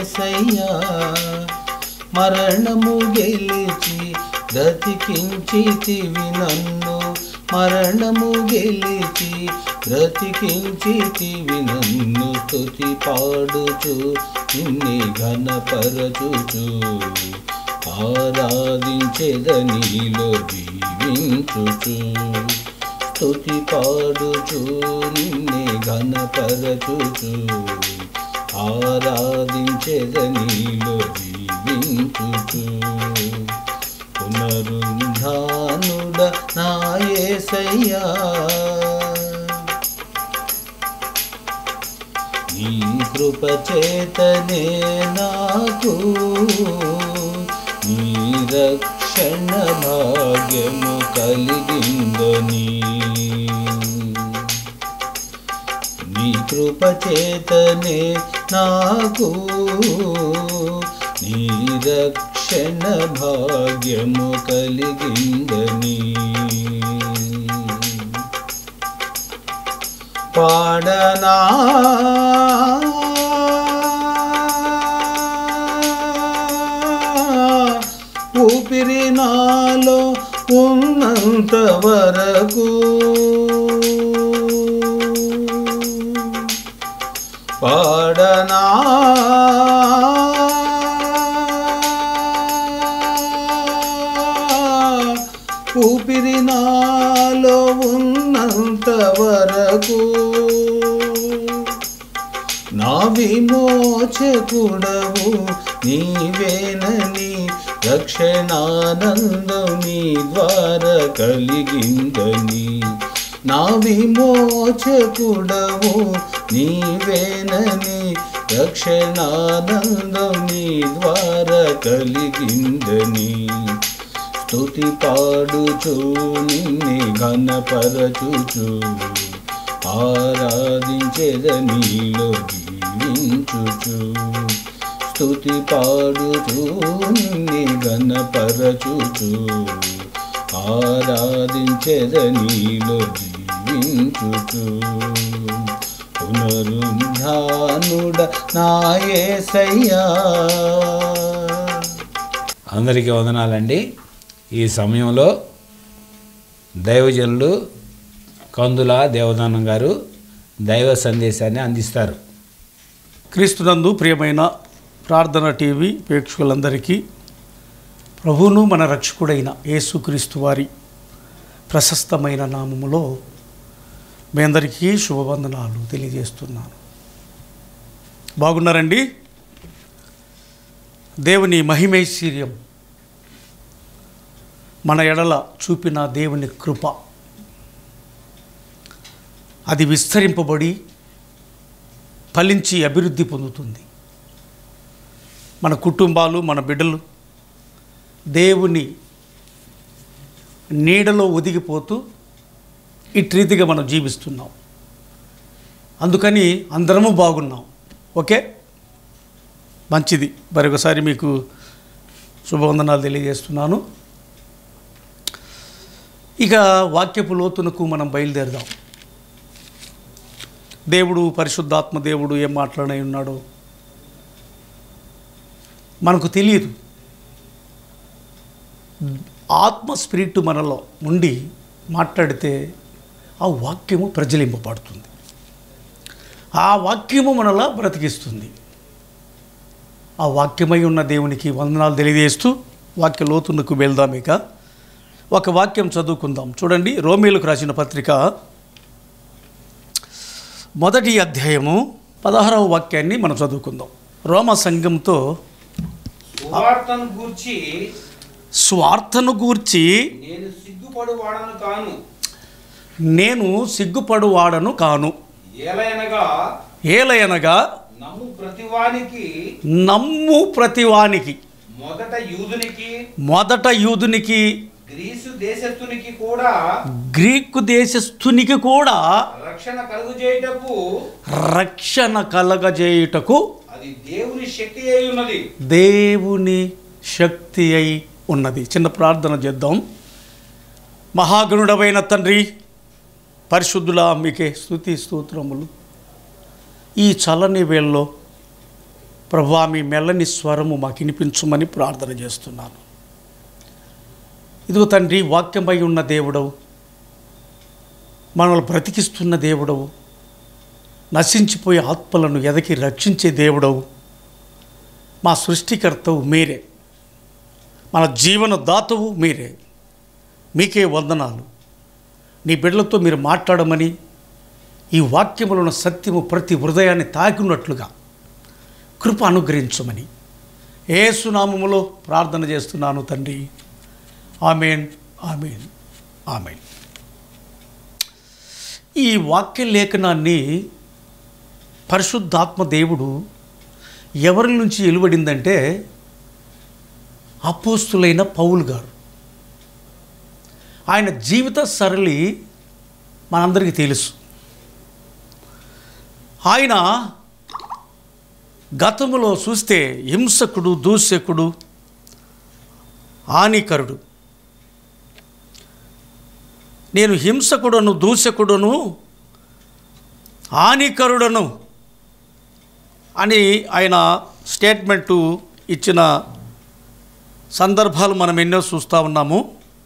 ఏసయ్యా మరణము గెలిచి బ్రతికించితివి నన్ను మరణము గెలిచి బ్రతికించితివి నన్ను స్తుతి పాడుచు నిన్ని ఘనపరచుచు ఆరాధించెదనిలో దీవించుచు స్తుతి పాడుచు నిన్నే ఘనపరచుచు ఆరాధించెదనిలో దీవించుచు పునరుద్ధానుడ నాయసయ్యా నీ కృప చేతనే నాకు నీ రక్షణ భాగ్యము కలిగిందని నీ కృప చేతనే నాకు నీ రక్షణ భాగ్యము కలిగిందని పాడనా ఊపిరి నాలో ఉన్నంత వరకు పాడనా ఊపిరి నాలో ఉన్నంత వరకు నా విమోచకుడవు నీవేనని రక్షణానందం నీ ద్వారా కలిగిందని నా విమోచకుడవు నీవేనని రక్షణానందం నీ ద్వారా కలిగిందని స్తుతి పాడుచు నిన్నే ఘనపరచుచు ఆరాధించెదనిలో జీవించుచు స్తుతి పాడుచు నిన్నే ఘనపరచుచు ఆరాధించెదనిలో జీవించుచు పునరుద్ధానుడ నాయసయ్యా అందరికీ వందనాలండి ఈ సమయంలో దైవజనులు కందుల దేవదానం గారు దైవ సందేశాన్ని అందిస్తారు క్రీస్తునందు ప్రియమైన ప్రార్థన టీవీ ప్రేక్షకులందరికీ ప్రభువును మన రక్షకుడైన యేసుక్రీస్తు వారి ప్రశస్తమైన నామములో మీ అందరికీ శుభవందనాలు తెలియజేస్తున్నాను బాగున్నారండి దేవుని మహిమైశ్వర్యం మన ఎడల చూపిన దేవుని కృప అది విస్తరింపబడి ఫలించి అభివృద్ధి పొందుతుంది మన కుటుంబాలు మన బిడ్డలు దేవుని నీడలో ఒదిగిపోతూ ఇటు రీతిగా మనం జీవిస్తున్నాం అందుకని అందరము బాగున్నాం ఓకే మంచిది మరొకసారి మీకు శుభవందనాలు తెలియజేస్తున్నాను ఇక వాక్యపు లోతునకు మనం బయలుదేరదాం దేవుడు పరిశుద్ధాత్మ దేవుడు ఏం మాట్లాడి ఉన్నాడో మనకు తెలియదు ఆత్మ స్పిరిట్ మనలో ఉండి మాట్లాడితే ఆ వాక్యము ప్రజలింపబడుతుంది ఆ వాక్యము మనలా బ్రతికిస్తుంది ఆ వాక్యమై ఉన్న దేవునికి వందనాలు తెలియజేస్తూ వాక్య లోతునకు వెళ్దాం ఇక ఒక వాక్యం చదువుకుందాం చూడండి రోమిలకు రాసిన పత్రిక మొదటి అధ్యాయము పదహారవ వాక్యాన్ని మనం చదువుకుందాం రోమ సంఘంతో సువార్తను గూర్చి స్వార్థను గూర్చి నేను సిగ్గుపడు వాడను కాను నేను సిగ్గుపడు వాడను కాను ఏలయనగా ఏలయనగా నమ్ము ప్రతివానికి నమ్ము ప్రతివానికి మొదట యూదునికి మొదట యూదునికి గ్రీసు దేశస్థునికి కూడా గ్రీకు దేశస్థునికి కూడా రక్షణ కలుగు చేయుటకు రక్షణ కలగజేయుటకు అది దేవుని శక్తి అయి ఉన్నది దేవుని శక్తి అయి ఉన్నది చిన్న ప్రార్థన చేద్దాం మహాగణుడమైన తండ్రి పరిశుద్ధుల మీకే స్థుతి స్తోత్రములు ఈ చల్లని వేళలో ప్రభా మీ మెల్లని స్వరము మాకు వినిపించమని ప్రార్థన చేస్తున్నాను ఇదిగో తండ్రి వాక్యమై ఉన్న దేవుడవు మనల్ని బ్రతికిస్తున్న దేవుడవు నశించిపోయే ఆత్మలను ఎదకి రక్షించే దేవుడవు మా సృష్టికర్తవు మీరే మన జీవన దాతవు మీరే మీకే వందనాలు నీ బిడ్డలతో మీరు మాట్లాడమని ఈ వాక్యములో ఉన్న సత్యము ప్రతి హృదయాన్ని తాకినట్లుగా కృప అనుగ్రహించమని ఏసునామములో ప్రార్థన చేస్తున్నాను తండ్రి ఆమెన్ ఆమెన్ ఆమెన్ ఈ వాక్య లేఖనాన్ని పరిశుద్ధాత్మ దేవుడు ఎవరి నుంచి వెలువడిందంటే అపోస్తులైన పౌలు గారు ఆయన జీవిత సరళి మనందరికీ తెలుసు ఆయన గతములో చూస్తే హింసకుడు దూషకుడు హానికరుడు నేను హింసకుడను దూషకుడును హానికరుడను అని ఆయన స్టేట్మెంటు ఇచ్చిన సందర్భాలు మనం ఎన్నో చూస్తూ ఉన్నాము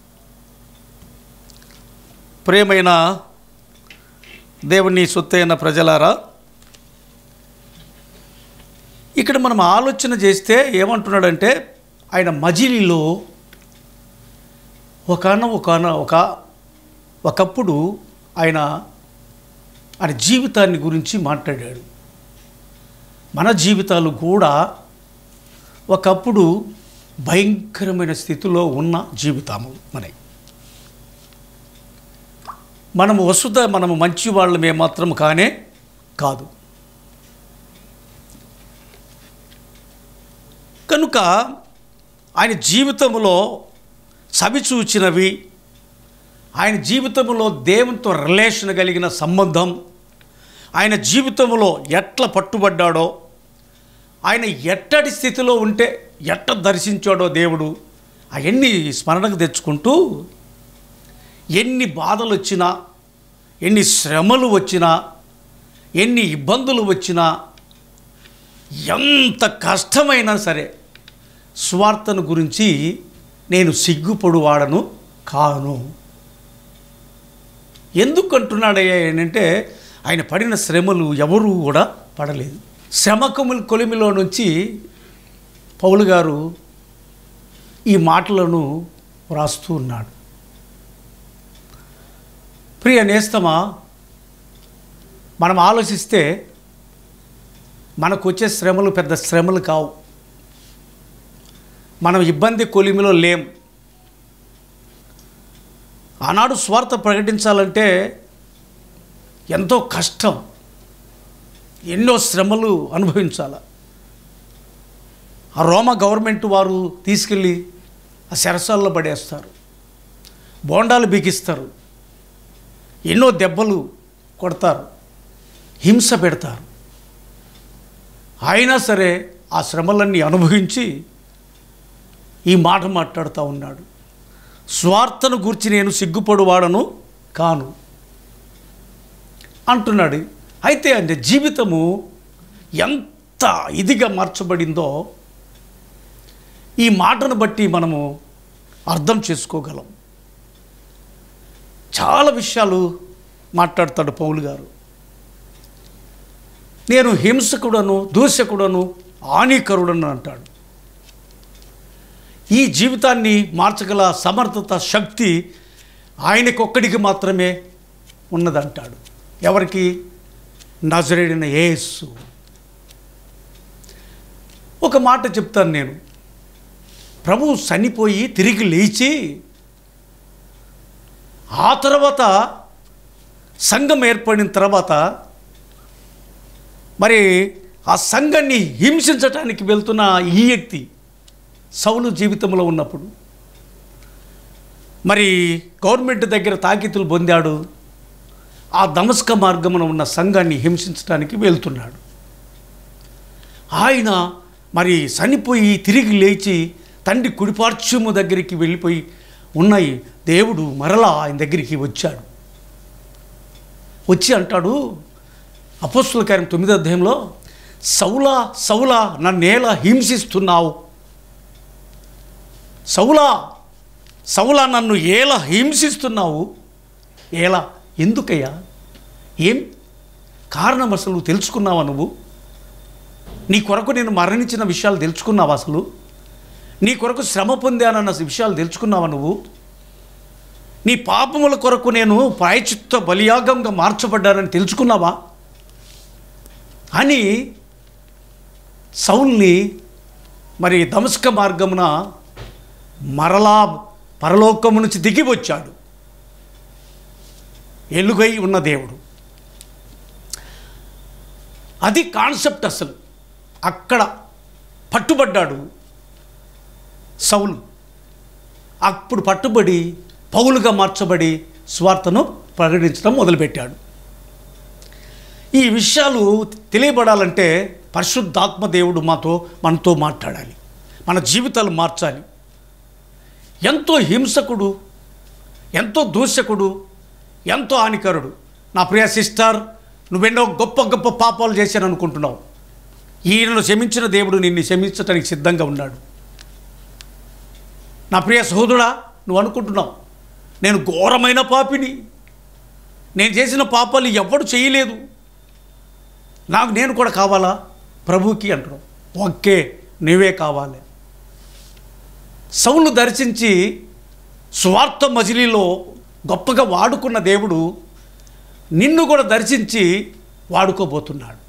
ప్రేమైన దేవుని సొత్తైన ప్రజలారా ఇక్కడ మనం ఆలోచన చేస్తే ఏమంటున్నాడంటే ఆయన మజిలీలో ఒకన ఒకన ఒక ఒకప్పుడు ఆయన ఆయన జీవితాన్ని గురించి మాట్లాడాడు మన జీవితాలు కూడా ఒకప్పుడు భయంకరమైన స్థితిలో ఉన్న జీవితాము మనకి మనము వసుధ మనము మంచి వాళ్ళమే మాత్రం కానే కాదు కనుక ఆయన జీవితంలో సవిచూచినవి ఆయన జీవితంలో దేవునితో రిలేషన్ కలిగిన సంబంధం ఆయన జీవితంలో ఎట్లా పట్టుబడ్డాడో ఆయన ఎట్టడి స్థితిలో ఉంటే ఎట్ట దర్శించాడో దేవుడు అవన్నీ స్మరణకు తెచ్చుకుంటూ ఎన్ని బాధలు వచ్చినా ఎన్ని శ్రమలు వచ్చినా ఎన్ని ఇబ్బందులు వచ్చినా ఎంత కష్టమైనా సరే స్వార్థను గురించి నేను సిగ్గుపడువాడను కాను ఎందుకు అంటున్నాడయ్యా ఏంటంటే ఆయన పడిన శ్రమలు ఎవరు కూడా పడలేదు శ్రమకముల కొలిమిలో నుంచి పౌలు గారు ఈ మాటలను వ్రాస్తూ ఉన్నాడు ప్రియ నేస్తమా మనం ఆలోచిస్తే మనకు వచ్చే శ్రమలు పెద్ద శ్రమలు కావు మనం ఇబ్బంది కొలిమిలో లేం ఆనాడు స్వార్థ ప్రకటించాలంటే ఎంతో కష్టం ఎన్నో శ్రమలు అనుభవించాల ఆ రోమ గవర్నమెంట్ వారు తీసుకెళ్ళి ఆ శరసాల్లో పడేస్తారు బోండాలు బిగిస్తారు ఎన్నో దెబ్బలు కొడతారు హింస పెడతారు అయినా సరే ఆ శ్రమలన్నీ అనుభవించి ఈ మాట మాట్లాడుతూ ఉన్నాడు స్వార్థను గూర్చి నేను సిగ్గుపడువాడను కాను అంటున్నాడు అయితే అంటే జీవితము ఎంత ఇదిగా మార్చబడిందో ఈ మాటను బట్టి మనము అర్థం చేసుకోగలం చాలా విషయాలు మాట్లాడతాడు పౌలు గారు నేను హింసకుడను దూషకుడను హానికరుడను అంటాడు ఈ జీవితాన్ని మార్చగల సమర్థత శక్తి ఆయనకొక్కడికి మాత్రమే ఉన్నదంటాడు ఎవరికి నజరేడిన యేసు ఒక మాట చెప్తాను నేను ప్రభు చనిపోయి తిరిగి లేచి ఆ తర్వాత సంఘం ఏర్పడిన తర్వాత మరి ఆ సంఘాన్ని హింసించటానికి వెళ్తున్న ఈ వ్యక్తి సౌలు జీవితంలో ఉన్నప్పుడు మరి గవర్నమెంట్ దగ్గర తాకితులు పొందాడు ఆ దమస్క మార్గమున ఉన్న సంఘాన్ని హింసించడానికి వెళ్తున్నాడు ఆయన మరి చనిపోయి తిరిగి లేచి తండ్రి కుడిపార్శ్వము దగ్గరికి వెళ్ళిపోయి ఉన్నాయి దేవుడు మరలా ఆయన దగ్గరికి వచ్చాడు వచ్చి అంటాడు అపోస్తుల కార్యం తొమ్మిదో అధ్యాయంలో సౌలా సౌలా నన్నేలా హింసిస్తున్నావు సౌలా సౌలా నన్ను ఏలా హింసిస్తున్నావు ఏలా ఎందుకయ్యా ఏం కారణం అసలు నువ్వు తెలుసుకున్నావా నువ్వు నీ కొరకు నేను మరణించిన విషయాలు తెలుసుకున్నావా అసలు నీ కొరకు శ్రమ పొందానన్న విషయాలు తెలుసుకున్నావా నువ్వు నీ పాపముల కొరకు నేను ప్రాయచిత్త బలియాగంగా మార్చబడ్డానని తెలుసుకున్నావా అని సౌల్ని మరి దమస్క మార్గమున మరలా పరలోకము నుంచి దిగి వచ్చాడు ఎలుగై ఉన్న దేవుడు అది కాన్సెప్ట్ అసలు అక్కడ పట్టుబడ్డాడు సౌలు అప్పుడు పట్టుబడి పౌలుగా మార్చబడి స్వార్థను ప్రకటించడం మొదలుపెట్టాడు ఈ విషయాలు తెలియబడాలంటే పరిశుద్ధాత్మ దేవుడు మాతో మనతో మాట్లాడాలి మన జీవితాలు మార్చాలి ఎంతో హింసకుడు ఎంతో దూషకుడు ఎంతో హానికరుడు నా ప్రియ సిస్టర్ నువ్వెన్నో గొప్ప గొప్ప పాపాలు చేశాను అనుకుంటున్నావు ఈయనను క్షమించిన దేవుడు నిన్ను క్షమించటానికి సిద్ధంగా ఉన్నాడు నా ప్రియ సహోదరుడా నువ్వు అనుకుంటున్నావు నేను ఘోరమైన పాపిని నేను చేసిన పాపాలు ఎవ్వడు చేయలేదు నాకు నేను కూడా కావాలా ప్రభుకి అంటున్నావు ఓకే నీవే కావాలి సౌలు దర్శించి స్వార్థ మజిలీలో గొప్పగా వాడుకున్న దేవుడు నిన్ను కూడా దర్శించి వాడుకోబోతున్నాడు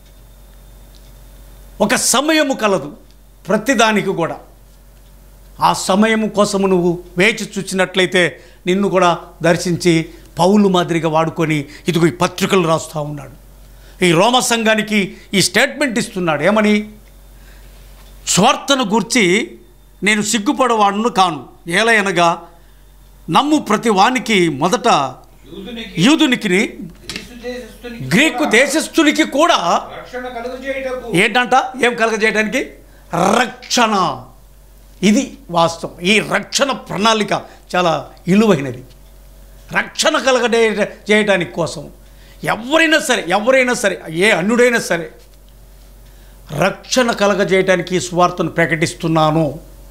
ఒక సమయము కలదు ప్రతిదానికి కూడా ఆ సమయం కోసము నువ్వు వేచి చూచినట్లయితే నిన్ను కూడా దర్శించి పౌలు మాదిరిగా వాడుకొని ఇదిగో ఈ పత్రికలు రాస్తూ ఉన్నాడు ఈ రోమ సంఘానికి ఈ స్టేట్మెంట్ ఇస్తున్నాడు ఏమని స్వార్థను గూర్చి నేను సిగ్గుపడవాడును కాను ఏలయనగా నమ్ము ప్రతి వానికి మొదట యూదునికి యూదునికి గ్రీసు దేశస్థునికి గ్రీకు కూడా దేశస్థునికి కూడా రక్షణ కలుగు చేయటకు ఏంటంట ఏం కలగజేయడానికి రక్షణ ఇది వాస్తవం ఈ రక్షణ ప్రణాళిక చాలా ఇలువైనది రక్షణ కలగడే చేయడానికి కోసం ఎవరైనా సరే ఎవరైనా సరే ఏ అన్యుడైనా సరే రక్షణ కలగజేయటానికి ఈ స్వార్థను ప్రకటిస్తున్నాను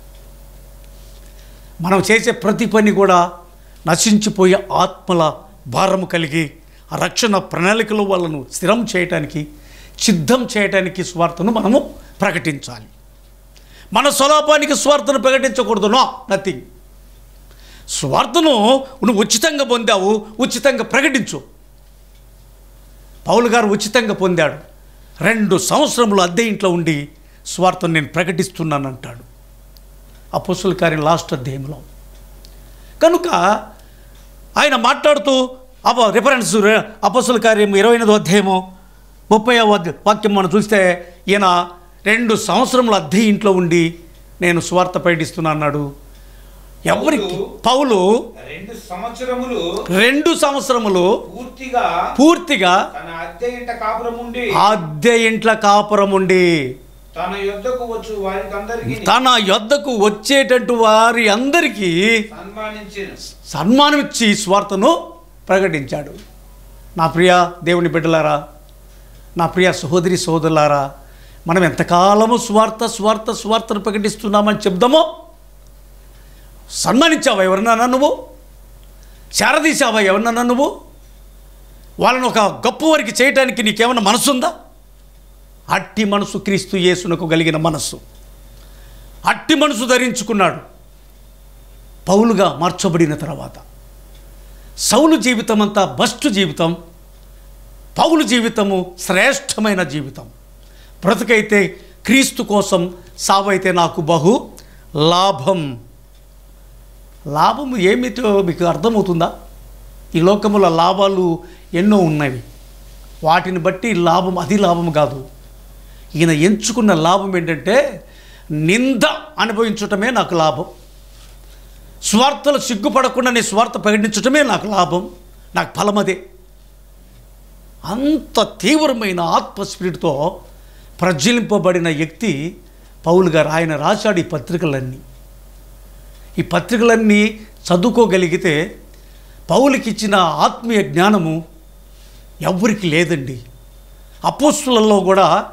మనం చేసే ప్రతి పని కూడా నశించిపోయే ఆత్మల భారము కలిగి ఆ రక్షణ ప్రణాళికలో వాళ్ళను స్థిరం చేయటానికి సిద్ధం చేయటానికి స్వార్థను మనము ప్రకటించాలి మన స్వలాపానికి స్వార్థను ప్రకటించకూడదు నో నథింగ్ స్వార్థను నువ్వు ఉచితంగా పొందావు ఉచితంగా ప్రకటించు పౌలు గారు ఉచితంగా పొందాడు రెండు సంవత్సరములు అద్దె ఇంట్లో ఉండి స్వార్థను నేను ప్రకటిస్తున్నానంటాడు అపోస్తుల కార్యం లాస్ట్ అధ్యాయంలో కనుక ఆయన మాట్లాడుతూ అప రిఫరెన్స్ అపోస్తుల కార్యం ఇరవై ఎనిమిదో అధ్యాయము ముప్పై వాక్యం మనం చూస్తే ఈయన రెండు సంవత్సరముల అద్దె ఇంట్లో ఉండి నేను స్వార్థ ప్రకటిస్తున్నా అన్నాడు ఎవరికి పౌలు రెండు సంవత్సరములు రెండు సంవత్సరములు పూర్తిగా పూర్తిగా తన అద్దె ఇంట కాపురం ఉండి అద్దె ఇంట్ల కాపురం ఉండి తన యుద్ధకు వచ్చు వారికి అందరికి తన యొద్దకు వచ్చేటట్టు వారి అందరికీ సన్మానించిన సన్మానం ఇచ్చి స్వార్థను ప్రకటించాడు నా ప్రియ దేవుని బిడ్డలారా నా ప్రియ సహోదరి సోదరులారా మనం ఎంతకాలము స్వార్థ స్వార్థ స్వార్థను ప్రకటిస్తున్నామని చెప్దామో సన్మానించావా ఎవరినన్నా నువ్వు చేరదీశావా ఎవరినన్నా నువ్వు వాళ్ళని ఒక గొప్ప వారికి చేయటానికి నీకేమైనా మనసుందా అట్టి మనసు క్రీస్తు యేసునకు కలిగిన మనస్సు అట్టి మనసు ధరించుకున్నాడు పౌలుగా మార్చబడిన తర్వాత సౌలు జీవితం అంతా బస్ట్ జీవితం పౌలు జీవితము శ్రేష్టమైన జీవితం బ్రతుకైతే క్రీస్తు కోసం సావైతే నాకు బహు లాభం లాభం ఏమిటో మీకు అర్థమవుతుందా ఈ లోకముల లాభాలు ఎన్నో ఉన్నవి వాటిని బట్టి లాభం అది లాభం కాదు ఈయన ఎంచుకున్న లాభం ఏంటంటే నింద అనుభవించటమే నాకు లాభం స్వార్థలు సిగ్గుపడకుండా నీ స్వార్థ ప్రకటించటమే నాకు లాభం నాకు ఫలమదే అంత తీవ్రమైన ఆత్మ స్పిరిట్తో ప్రజ్వలింపబడిన వ్యక్తి పౌలు గారు ఆయన రాశాడు ఈ పత్రికలన్నీ ఈ పత్రికలన్నీ చదువుకోగలిగితే పౌలకి ఇచ్చిన ఆత్మీయ జ్ఞానము ఎవ్వరికి లేదండి అపోస్తులలో కూడా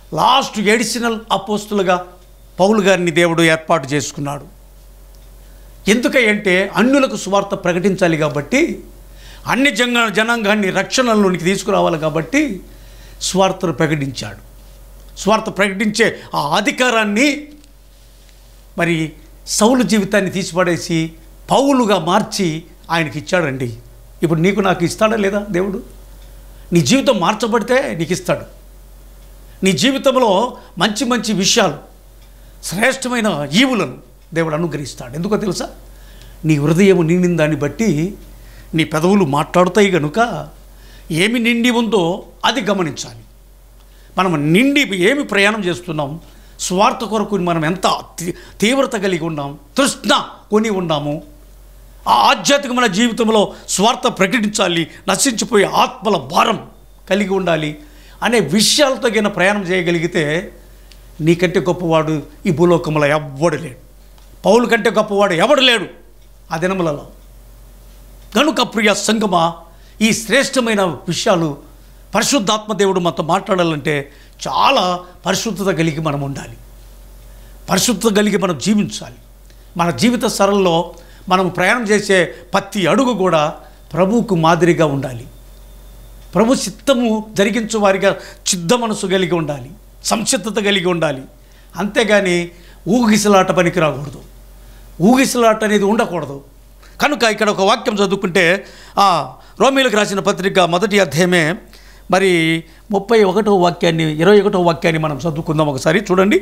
లాస్ట్ ఎడిషనల్ అపోస్తులుగా పౌలు గారిని దేవుడు ఏర్పాటు చేసుకున్నాడు ఎందుకంటే అన్యులకు సువార్త ప్రకటించాలి కాబట్టి అన్ని జంగ జనాంగాన్ని రక్షణలోనికి తీసుకురావాలి కాబట్టి స్వార్థను ప్రకటించాడు స్వార్థ ప్రకటించే ఆ అధికారాన్ని మరి సౌలు జీవితాన్ని తీసిపడేసి పౌలుగా మార్చి ఆయనకి ఇచ్చాడండి ఇప్పుడు నీకు నాకు ఇస్తాడా లేదా దేవుడు నీ జీవితం మార్చబడితే నీకు ఇస్తాడు నీ జీవితంలో మంచి మంచి విషయాలు శ్రేష్టమైన ఈవులను దేవుడు అనుగ్రహిస్తాడు ఎందుకో తెలుసా నీ హృదయం నిండిన దాన్ని బట్టి నీ పెదవులు మాట్లాడుతాయి కనుక ఏమి నిండి ఉందో అది గమనించాలి మనం నిండి ఏమి ప్రయాణం చేస్తున్నాం స్వార్థ కొరకు మనం ఎంత తీ- తీవ్రత కలిగి ఉన్నాం తృష్ణ కొని ఉన్నాము ఆ ఆధ్యాత్మికమైన జీవితంలో స్వార్థ ప్రకటించాలి నశించిపోయే ఆత్మల భారం కలిగి ఉండాలి అనే విషయాలతో గిన ప్రయాణం చేయగలిగితే నీకంటే గొప్పవాడు ఈ భూలోకంలో ఎవ్వడు లేడు పౌలు కంటే గొప్పవాడు ఎవడు లేడు ఆ దినములలో కనుక ప్రియ సంగమ ఈ శ్రేష్టమైన విషయాలు పరిశుద్ధాత్మ దేవుడు మనతో మాట్లాడాలంటే చాలా పరిశుద్ధత కలిగి మనం ఉండాలి పరిశుద్ధత కలిగి మనం జీవించాలి మన జీవిత సరళలో మనం ప్రయాణం చేసే ప్రతి అడుగు కూడా ప్రభువుకు మాదిరిగా ఉండాలి ప్రభు చిత్తము జరిగించు వారిగా చిద్ద మనసు కలిగి ఉండాలి సంసిద్ధత కలిగి ఉండాలి అంతేగాని ఊగిసలాట పనికి రాకూడదు ఊగిసలాట అనేది ఉండకూడదు కనుక ఇక్కడ ఒక వాక్యం చదువుకుంటే ఆ రోమిలకు రాసిన పత్రిక మొదటి అధ్యాయమే మరి ముప్పై ఒకటో వాక్యాన్ని ఇరవై ఒకటో వాక్యాన్ని మనం చదువుకుందాం ఒకసారి చూడండి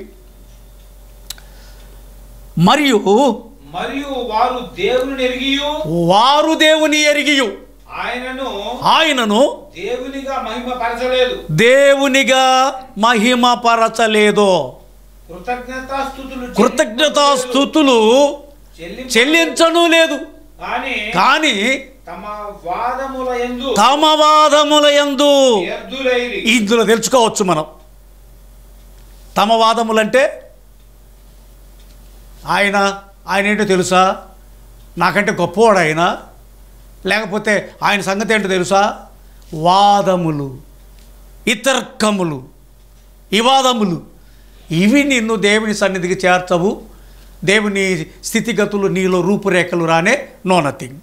మరియు మరియు వారు దేవుని ఎరిగియు వారు దేవుని ఎరిగియు ఆయనను ఆయనను దేవునిగా మహిమ పరచలేదు దేవునిగా మహిమపరచలేదో కృతజ్ఞతాస్థుతులు కృతజ్ఞతాస్థుతులు చెల్లింపు చెల్లించను లేదు కానీ కానీ తమ వాదముల యందు తమ వాదముల యందు వ్యర్థులైరి ఇందులో తెలుసుకోవచ్చు మనం తమ వాదములంటే ఆయన ఆయన ఏంటో తెలుసా నాకంటే గొప్పవాడు ఆయన లేకపోతే ఆయన సంగతి ఏంటో తెలుసా వాదములు ఇతర్కములు వివాదములు ఇవి నిన్ను దేవుని సన్నిధికి చేర్చవు దేవుని స్థితిగతులు నీలో రూపురేఖలు రానే నో నథింగ్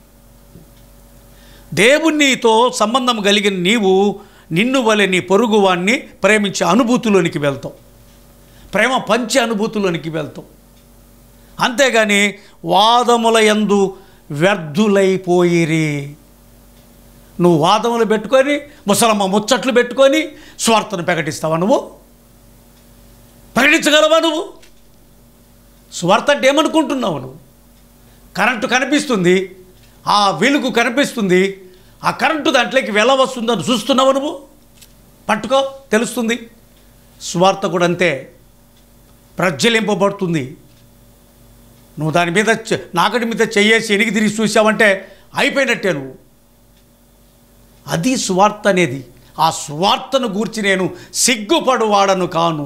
దేవునితో సంబంధం కలిగిన నీవు నిన్ను వలె నీ పొరుగువాన్ని ప్రేమించే అనుభూతిలోనికి వెళ్తావు ప్రేమ పంచే అనుభూతిలోనికి వెళ్తావు అంతేగాని వాదముల యందు వ్యర్థులైపోయిరి నువ్వు వాదములు పెట్టుకొని ముసలమ్మ ముచ్చట్లు పెట్టుకొని స్వార్థను ప్రకటిస్తావా నువ్వు ప్రకటించగలవా నువ్వు స్వార్థ అంటే ఏమనుకుంటున్నావు నువ్వు కరెంటు కనిపిస్తుంది ఆ వెలుగు కనిపిస్తుంది ఆ కరెంటు దాంట్లోకి వెల వస్తుందని చూస్తున్నావు నువ్వు పట్టుకో తెలుస్తుంది స్వార్థ కూడా అంతే ప్రజ్వలింపబడుతుంది నువ్వు దాని మీద చె- నాకటి మీద చెయ్యేసి ఎనిగి తిరిగి చూసావంటే అయిపోయినట్టే నువ్వు అది స్వార్థ అనేది ఆ స్వార్థను గూర్చి నేను సిగ్గుపడువాడను కాను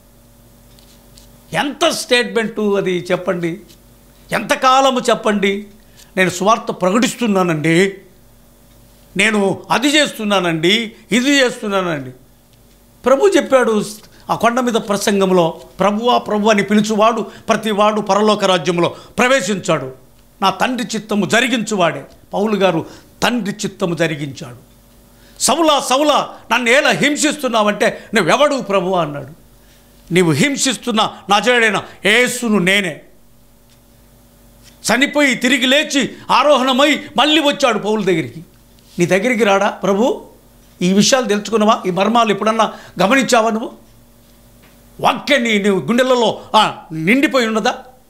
ఎంత స్టేట్మెంటు అది చెప్పండి ఎంతకాలము చెప్పండి నేను స్వార్థ ప్రకటిస్తున్నానండి నేను అది చేస్తున్నానండి ఇది చేస్తున్నానండి ప్రభు చెప్పాడు ఆ కొండ మీద ప్రసంగంలో ప్రభువా ప్రభు అని పిలుచువాడు ప్రతివాడు పరలోక రాజ్యంలో ప్రవేశించాడు నా తండ్రి చిత్తము జరిగించువాడే పౌలు గారు తండ్రి చిత్తము జరిగించాడు సౌలా సౌలా నన్ను ఎలా హింసిస్తున్నావంటే నువ్వెవడు ప్రభు అన్నాడు నీవు హింసిస్తున్న నజరేడైన యేసును నేనే చనిపోయి తిరిగి లేచి ఆరోహణమై మళ్ళీ వచ్చాడు పౌల దగ్గరికి నీ దగ్గరికి రాడా ప్రభు ఈ విషయాలు తెలుసుకున్నావా ఈ మర్మాలు ఎప్పుడన్నా గమనించావా నువ్వు వాక్యాన్ని నువ్వు గుండెలలో ఆ, నిండిపోయి ఉన్నదా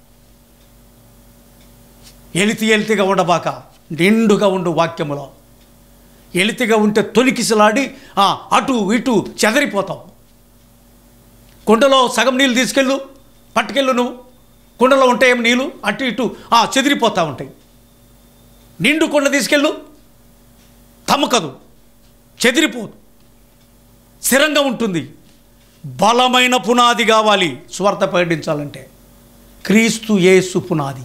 ఎలితి ఎలితిగా ఉండబాక నిండుగా ఉండు వాక్యములో ఎలితిగా ఉంటే తొలికిసలాడి ఆ, అటు ఇటు చెదరిపోతావు కుండలో సగం నీళ్ళు తీసుకెళ్ళు పట్టుకెళ్ళు నువ్వు కుండలో ఉంటాయేమో నీళ్ళు అటు ఇటు ఆ, చెదిరిపోతూ ఉంటాయి నిండు కుండ తీసుకెళ్ళు తమకదు చెదిరిపోదు స్థిరంగా ఉంటుంది బలమైన పునాది కావాలి స్వార్థ ప్రకటించాలంటే క్రీస్తు యేసు పునాది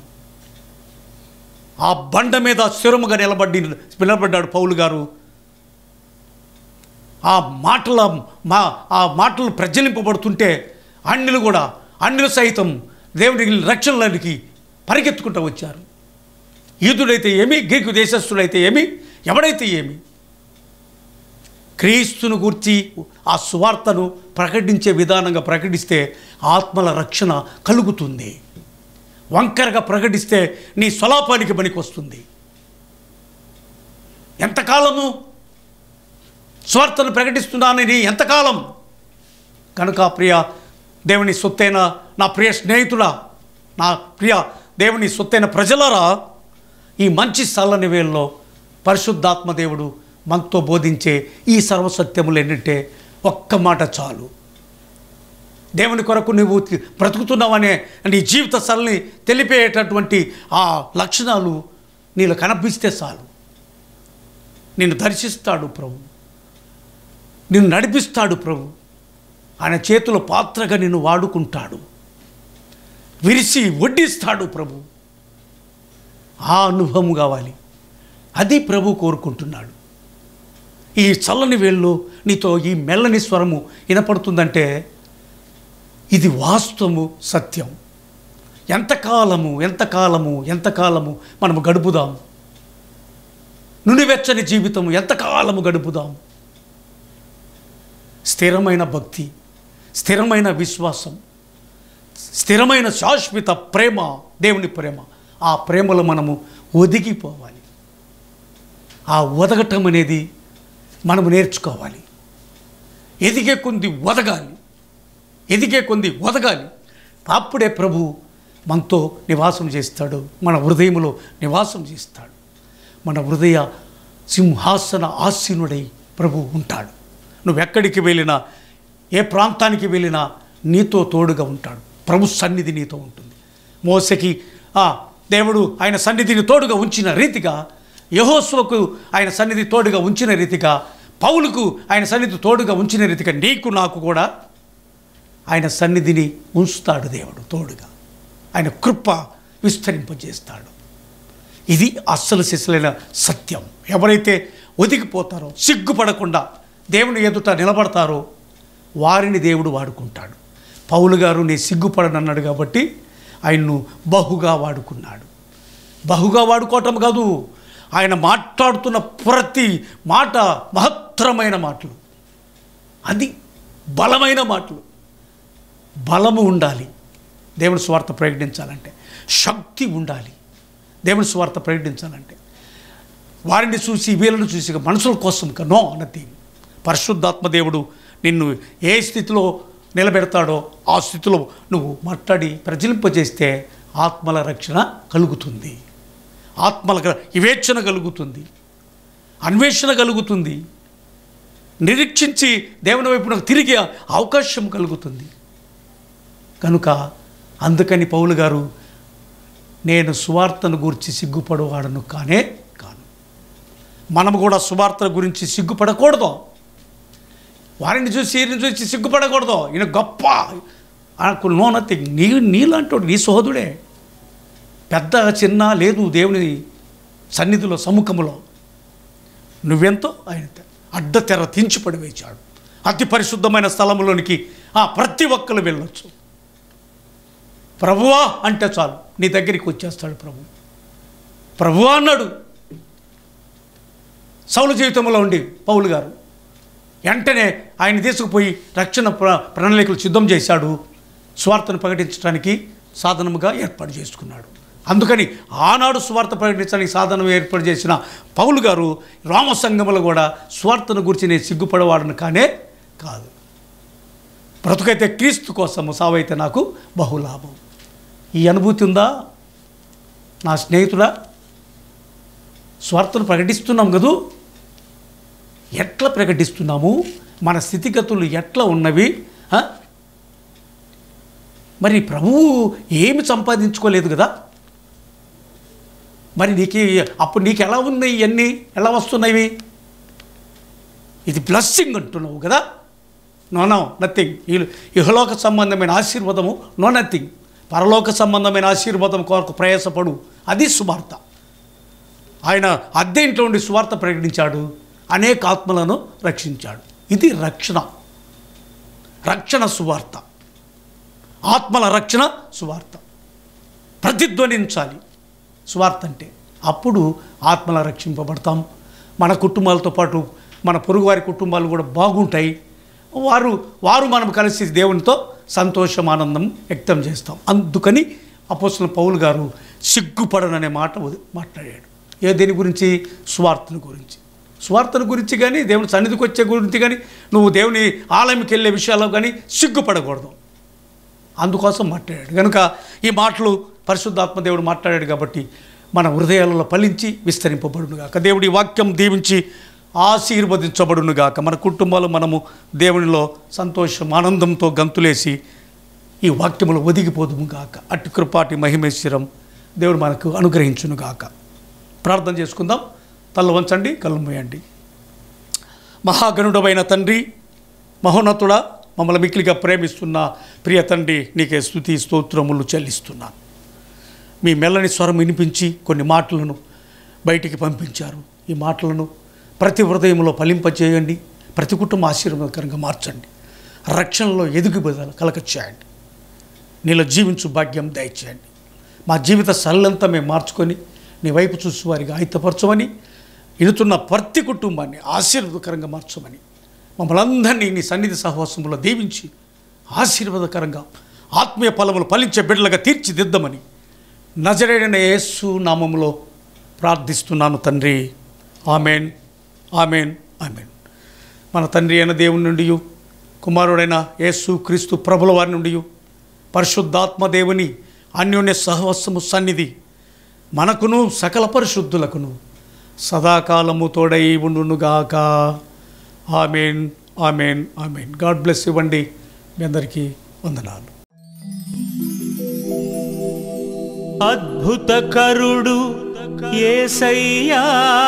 ఆ బండ మీద స్థిరముగా నిలబడి నిలబడ్డాడు పౌలు గారు ఆ మాటల మా ఆ మాటలు ప్రజ్వలింపబడుతుంటే అన్యులు కూడా అన్యులు సైతం దేవునికి రక్షణలోనికి పరిగెత్తుకుంటూ వచ్చారు యూదుడైతే ఏమి గ్రీకు దేశస్థుడైతే ఏమి ఎవడైతే ఏమి క్రీస్తును గూర్చి ఆ సువార్తను ప్రకటించే విధానంగా ప్రకటిస్తే ఆత్మల రక్షణ కలుగుతుంది వంకరగా ప్రకటిస్తే నీ స్వలాపానికి పనికి వస్తుంది ఎంతకాలము స్వార్థను ప్రకటిస్తున్నానని ఎంతకాలం కనుక ప్రియ దేవుని సొత్తైన నా ప్రియ స్నేహితుడా నా ప్రియ దేవుని సొత్తైన ప్రజలరా ఈ మంచి చల్లని వేల్లో పరిశుద్ధాత్మ దేవుడు మనతో బోధించే ఈ సర్వసత్యములు ఏంటంటే ఒక్క మాట చాలు దేవుని కొరకు నువ్వు బ్రతుకుతున్నావనే నీ జీవిత సరళి తెలిపేటటువంటి ఆ లక్షణాలు నీలో కనిపిస్తే చాలు నిన్ను దర్శిస్తాడు ప్రభు నిన్ను నడిపిస్తాడు ప్రభు ఆయన చేతుల పాత్రగా నిన్ను వాడుకుంటాడు విరిసి వడ్డిస్తాడు ప్రభు ఆ అనుభవం కావాలి అది ప్రభు కోరుకుంటున్నాడు ఈ చల్లని వేళ్ళు నీతో ఈ మెల్లని స్వరము వినపడుతుందంటే ఇది వాస్తవము సత్యం ఎంతకాలము ఎంతకాలము ఎంతకాలము మనము గడుపుదాం నునివెచ్చని జీవితం ఎంతకాలము గడుపుదాం స్థిరమైన భక్తి స్థిరమైన విశ్వాసం స్థిరమైన శాశ్వత ప్రేమ దేవుని ప్రేమ ఆ ప్రేమలో మనము ఒదిగిపోవాలి ఆ ఒదగటం అనేది మనము నేర్చుకోవాలి ఎదిగే కొంది ఒదగాలి ఎదిగే కొంది ఒదగాలి అప్పుడే ప్రభు మనతో నివాసం చేస్తాడు మన హృదయంలో నివాసం చేస్తాడు మన హృదయ సింహాసన ఆసీనుడై ప్రభు ఉంటాడు నువ్వు ఎక్కడికి వెళ్ళినా ఏ ప్రాంతానికి వెళ్ళినా నీతో తోడుగా ఉంటాడు ప్రభు సన్నిధి నీతో ఉంటుంది మోసకి ఆ దేవుడు ఆయన సన్నిధిని తోడుగా ఉంచిన రీతిగా యహోస్వకు ఆయన సన్నిధి తోడుగా ఉంచిన రీతిగా పౌలుకు ఆయన సన్నిధి తోడుగా ఉంచిన రీతిగా నీకు నాకు కూడా ఆయన సన్నిధిని ఉంచుతాడు దేవుడు తోడుగా ఆయన కృప విస్తరింపజేస్తాడు ఇది అస్సలు సిసలైన సత్యం ఎవరైతే ఒదిగిపోతారో సిగ్గుపడకుండా దేవుని ఎదుట నిలబడతారో వారిని దేవుడు వాడుకుంటాడు పౌలు గారు నీ సిగ్గుపడనన్నాడు కాబట్టి ఆయన్ను బహుగా వాడుకున్నాడు బహుగా వాడుకోవటం కాదు ఆయన మాట్లాడుతున్న ప్రతి మాట మహత్తరమైన మాటలు అది బలమైన మాటలు బలము ఉండాలి దేవుని స్వార్థ ప్రకటించాలంటే శక్తి ఉండాలి దేవుని స్వార్థ ప్రకటించాలంటే వారిని చూసి వీళ్ళని చూసి ఇక మనుషుల కోసం ఇక నో అన్నది పరిశుద్ధాత్మ దేవుడు నిన్ను ఏ స్థితిలో నిలబెడతాడో ఆ స్థితిలో నువ్వు మాట్లాడి ప్రజలింపజేస్తే ఆత్మల రక్షణ కలుగుతుంది ఆత్మల వివేచన కలుగుతుంది అన్వేషణ కలుగుతుంది నిరీక్షించి దేవుని వైపునకు తిరిగే అవకాశం కలుగుతుంది కనుక అందుకని పౌలు గారు నేను సువార్తను గురించి సిగ్గుపడవాడను కానే కాను మనము కూడా సువార్తల గురించి సిగ్గుపడకూడదు వారిని చూసి ఈయన చూసి సిగ్గుపడకూడదు ఈయన గొప్ప ఆయనకు నోనతి నీ నీలాంటి నీ సోదరుడే పెద్ద చిన్న లేదు దేవుని సన్నిధిలో సముఖములో నువ్వెంతో ఆయన అడ్డ తెర తించి పడివేశాడు అతి పరిశుద్ధమైన స్థలములోనికి ఆ ప్రతి ఒక్కరు వెళ్ళొచ్చు ప్రభువా అంటే చాలు నీ దగ్గరికి వచ్చేస్తాడు ప్రభు ప్రభువా అన్నాడు సౌలు జీవితంలో ఉండి పౌలు గారు వెంటనే ఆయన తీసుకుపోయి రక్షణ ప్ర ప్రణాళికలు సిద్ధం చేశాడు స్వార్థను ప్రకటించడానికి సాధనముగా ఏర్పాటు చేసుకున్నాడు అందుకని ఆనాడు స్వార్థ ప్రకటించడానికి సాధనం ఏర్పాటు చేసిన పౌలు గారు రామసంగములు కూడా స్వార్థను గురించి నేను సిగ్గుపడవాడను కానే కాదు బ్రతుకైతే క్రీస్తు కోసము సావైతే నాకు బహులాభం ఈ అనుభూతి ఉందా నా స్నేహితుడా స్వార్థను ప్రకటిస్తున్నాం కదూ ఎట్లా ప్రకటిస్తున్నాము మన స్థితిగతులు ఎట్లా ఉన్నవి ఆ? మరి ప్రభువు ఏమి సంపాదించుకోలేదు కదా మరి నీకు అప్పుడు నీకు ఎలా ఉన్నాయి ఇవన్నీ ఎలా వస్తున్నాయి ఇది బ్లస్సింగ్ అంటున్నావు కదా నో నో నథింగ్ ఈ ఇహలోక సంబంధమైన ఆశీర్వాదము నో నథింగ్ పరలోక సంబంధమైన ఆశీర్వాదం కొరకు ప్రయాసపడు అది సువార్త ఆయన అద్దె ఇంట్లో ఉండి సువార్త ప్రకటించాడు అనేక ఆత్మలను రక్షించాడు ఇది రక్షణ రక్షణ సువార్త ఆత్మల రక్షణ సువార్త ప్రతిధ్వనించాలి సువార్త అంటే అప్పుడు ఆత్మల రక్షింపబడతాం మన కుటుంబాలతో పాటు మన పొరుగువారి కుటుంబాలు కూడా బాగుంటాయి వారు వారు మనం కలిసి దేవునితో సంతోషం ఆనందం వ్యక్తం చేస్తాం అందుకని అపోసల పౌలు గారు సిగ్గుపడననే మాట ఉద- మాట్లాడాడు ఏ దేని గురించి సువార్తను గురించి సువార్తను గురించి కానీ దేవుని సన్నిధికి వచ్చే గురించి కానీ నువ్వు దేవుని ఆలయంకి వెళ్ళే విషయాల్లో కానీ సిగ్గుపడకూడదు అందుకోసం మాట్లాడాడు కనుక ఈ మాటలు పరిశుద్ధాత్మ దేవుడు మాట్లాడాడు కాబట్టి మన హృదయాలలో ఫలించి విస్తరింపబడునుగాక దేవుడి వాక్యం దీవించి ఆశీర్వదించబడునుగాక మన కుటుంబాలు మనము దేవునిలో సంతోషం ఆనందంతో గంతులేసి ఈ వాక్యములు ఒదిగిపోదుము గాక అటు కృపాటి మహిమేశ్వరం దేవుడు మనకు అనుగ్రహించునుగాక ప్రార్థన చేసుకుందాం తల్ల వంచండి కళ్ళు మూయండి మహాగణుడమైన తండ్రి మహోన్నతుడా మమ్మల్ని మిక్కిలిగా ప్రేమిస్తున్న ప్రియ తండ్రి నీకే స్థుతి స్తోత్రములు చెల్లిస్తున్నాను మీ మెల్లని స్వరం వినిపించి కొన్ని మాటలను బయటికి పంపించారు ఈ మాటలను ప్రతి హృదయంలో ఫలింపచేయండి ప్రతి కుటుంబ ఆశీర్వాదకరంగా మార్చండి రక్షణలో ఎదుగుబదల కలక చేయండి నీలో జీవించు భాగ్యం దయచేయండి మా జీవిత సల్లంతా మేము మార్చుకొని నీ వైపు చూసి వారికి ఆయుధపరచమని ఇడుతున్న ప్రతి కుటుంబాన్ని ఆశీర్వాదకరంగా మార్చమని మమ్మల్ని అందరినీ నీ సన్నిధి సహవాసంలో దీవించి ఆశీర్వాదకరంగా ఆత్మీయ ఫలములు ఫలించే బిడ్డలుగా తీర్చిదిద్దమని నజరేడైన యేసు నామములో ప్రార్థిస్తున్నాను తండ్రి ఆమెన్ ఆమెన్ ఆమెన్ మన తండ్రి అయిన దేవుని నుండి కుమారుడైన యేసు క్రీస్తు ప్రభుల వారి నుండి పరిశుద్ధాత్మ దేవుని అన్యోన్య సహవాసము సన్నిధి మనకును సకల పరిశుద్ధులకును సదాకాలము తోడై ఉండునుగాక amen amen amen God bless ఇవ్వండి మీ అందరికీ వందనాలు అద్భుత కరుడు ఏసయ్యా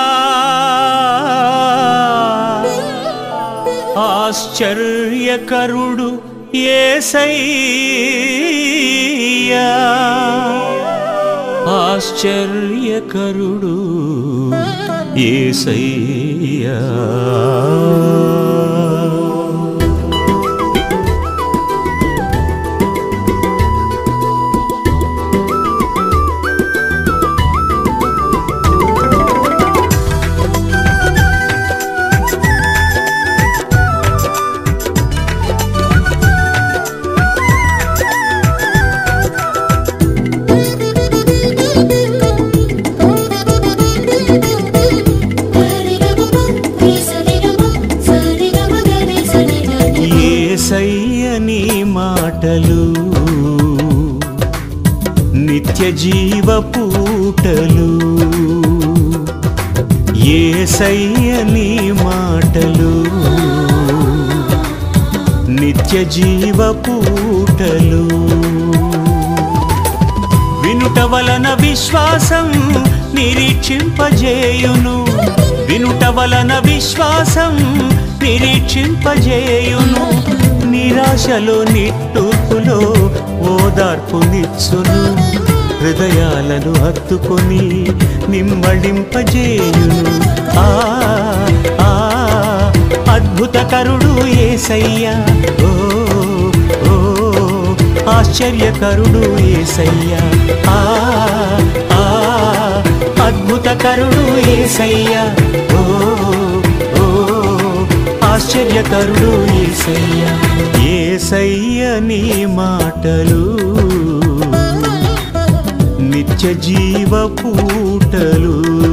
ఆశ్చర్యకరుడు ఏసయ్యా ఆశ్చర్యకరుడు ఏసయ్యా ఏసయ్య నీ మాటలు నిత్య జీవ పూటలు ఏసయ్య నీ మాటలు నిత్య జీవ పూటలు వినుట వలన విశ్వాసం నిరీక్షింపజేయును వినుట వలన విశ్వాసం నిరీక్షింపజేయును నిరాశలో నిట్టూపులో ఓదార్పునిచ్చును హృదయాలను హత్తుకొని నిమ్మడింపజేయును ఆ ఆ అద్భుతకరుడు ఏసయ్యా ఓ ఓ ఆశ్చర్యకరుడు ఏసయ్యా ఆ ఆ అద్భుతకరుడు ఏసయ్యా ఓ ఓ ఆశ్చర్యకరుడు ఏసయ్యా ఏసయ్య నీ మాటలు నిత్య జీవ పూటలు